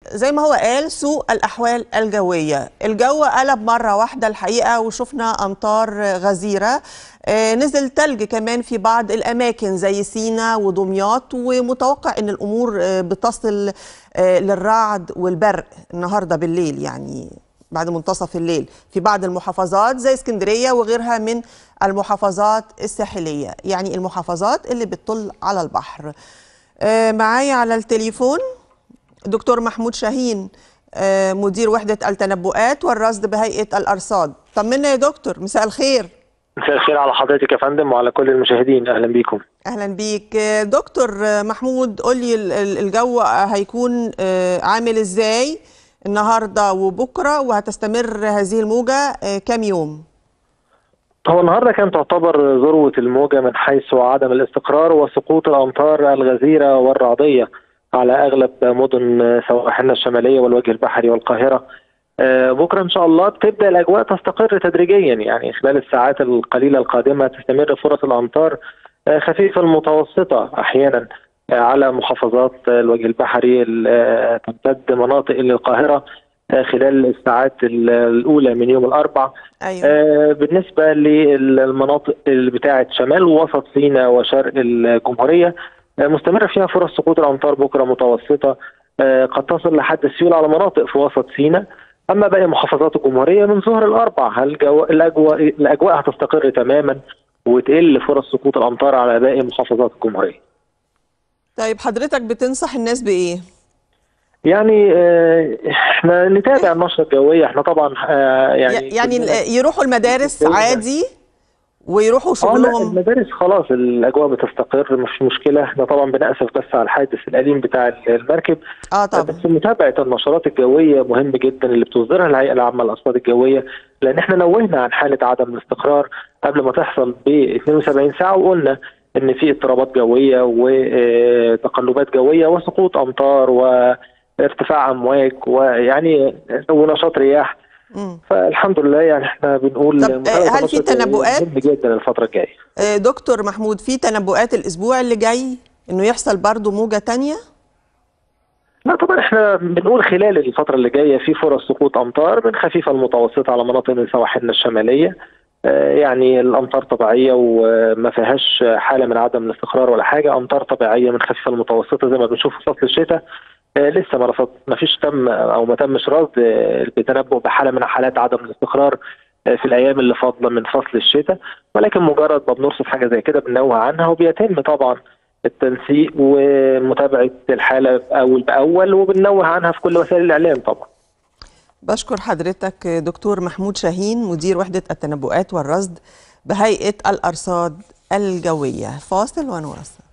زي ما هو قال سوء الأحوال الجوية الجو قلب مرة واحدة الحقيقة وشفنا أمطار غزيرة آه، نزل تلج كمان في بعض الأماكن زي سينا ودمياط ومتوقع أن الأمور آه، بتصل آه، للرعد والبرق النهاردة بالليل يعني بعد منتصف الليل في بعض المحافظات زي اسكندرية وغيرها من المحافظات الساحلية يعني المحافظات اللي بتطل على البحر آه، معايا على التليفون دكتور محمود شاهين آه، مدير وحدة التنبؤات والرصد بهيئة الأرصاد طمنا يا دكتور مساء الخير مساء الخير على حضرتك يا فندم وعلى كل المشاهدين اهلا بيكم أهلا بيك آه، دكتور آه، محمود قولي ال- ال- الجو هيكون آه، عامل إزاي النهاردة وبكرة وهتستمر هذه الموجة آه، كام يوم هو النهارده كانت تعتبر ذروه الموجه من حيث عدم الاستقرار وسقوط الامطار الغزيره والرعديه على اغلب مدن سواحلنا الشماليه والوجه البحري والقاهره آه، بكره ان شاء الله بتبدا الاجواء تستقر تدريجيا يعني خلال الساعات القليله القادمه تستمر فرص الامطار آه، خفيفه المتوسطه احيانا آه، على محافظات الوجه البحري ال- آه، تمتد مناطق للقاهره آه، خلال الساعات ال- الاولى من يوم الاربعاء أيوة آه، بالنسبه للمناطق اللي بتاعه شمال ووسط سيناء وشرق الجمهوريه آه، مستمره فيها فرص سقوط الامطار بكره متوسطه آه، قد تصل لحد السيول على مناطق في وسط سيناء اما باقي محافظات الجمهوريه من ظهر الاربع الجو... الاجواء الاجواء هتستقر تماما وتقل فرص سقوط الامطار على باقي محافظات الجمهوريه. طيب حضرتك بتنصح الناس بإيه؟ يعني آه، احنا نتابع النشره الجويه احنا طبعا آه، يعني يعني, يعني كلنا- يروحوا المدارس الجو ده. عادي ويروحوا اه لا شغلهم المدارس خلاص الاجواء بتستقر مش مشكله احنا طبعا بنأسف بس على الحادث الاليم بتاع المركب اه طبعا بس متابعه النشرات الجويه مهم جدا اللي بتصدرها الهيئه العامه للارصاد الجويه لان احنا نوهنا عن حاله عدم الاستقرار قبل ما تحصل ب 72 ساعه وقلنا ان في اضطرابات جويه وتقلبات جويه وسقوط امطار وارتفاع امواج ويعني ونشاط رياح مم. فالحمد لله يعني احنا بنقول طب، آه، متابعة هل في النشرة الجوية تنبؤات؟ مهم جدا الفتره الجايه آه، دكتور محمود في تنبؤات الأسبوع اللي جاي إنه يحصل برضو موجة تانية؟ لا طبعا احنا بنقول خلال الفترة اللي جاية في فرص سقوط أمطار من خفيفة المتوسطة على مناطق من سواحلنا الشمالية آه، يعني الأمطار طبيعية وما فيهاش حالة من عدم الاستقرار ولا حاجة أمطار طبيعية من خفيفة المتوسطة زي ما بنشوف في فصل الشتاء آه، لسه ما رصد ما فيش تم أو ما تمش رصد آه، بتنبؤ بحالة من حالات عدم الاستقرار آه، في الأيام اللي فاضلة من فصل الشتاء ولكن مجرد ما بنرصد حاجة زي كده بننوه عنها وبيتم طبعا التنسيق ومتابعه الحاله اول باول وبننوه عنها في كل وسائل الاعلام طبعا. بشكر حضرتك دكتور محمود شاهين مدير وحدة التنبؤات والرصد بهيئة الأرصاد الجوية فاصل ونواصل